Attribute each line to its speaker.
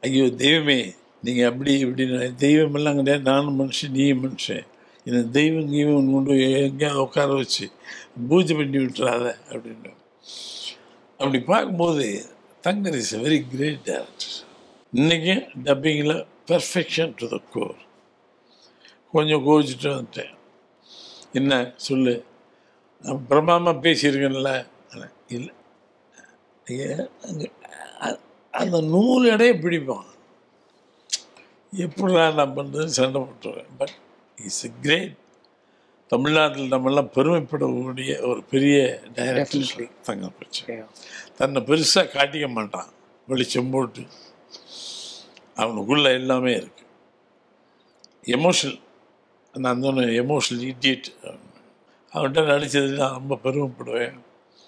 Speaker 1: ஐயோ தெய்வமே நீங்கள் அப்படி இப்படின்னு தெய்வமெல்லாம் கிடையாது நானும் மனுஷன் நீயும் மனுஷன் இந்த தெய்வம் கீவம் கொண்டு போய் எங்கேயாவது உட்கார வச்சு பூஜை பண்ணி விட்டுறாத அப்படின்னு அப்படி பார்க்கும்போது Thangar is very great director இன்றைக்கி டப்பிங்கில் பெர்ஃபெக்ஷன் டு த கோர் கொஞ்சம் கோவிச்சுட்டு வந்துட்டேன் என்ன சொல்லு நான் பிரமாமாக பேசியிருக்கேன்ல இல்லை ஏன் அங்க அ- அந்த நூல் எடையை பிடிப்பான் எப்படிடா நான் பண்ணுறது சண்டை போட்டுருவேன் பட் இஸ் எ கிரேட் தமிழ்நாட்டில் நம்மெல்லாம் பெருமைப்படக்கூடிய ஒரு பெரிய டைரக்டர்
Speaker 2: Definitely.
Speaker 1: தங்க போச்சு
Speaker 2: Yeah.
Speaker 1: தன்னை பெருசாக காட்டிக்க மாட்டான் வெளிச்சம் போட்டு அவனுக்குள்ள எல்லாமே இருக்கு எமோஷனல் நான் அந்த எமோஷனல் இடியட் அவன்கிட்ட நடித்தது நான் ரொம்ப பெருமைப்படுவேன்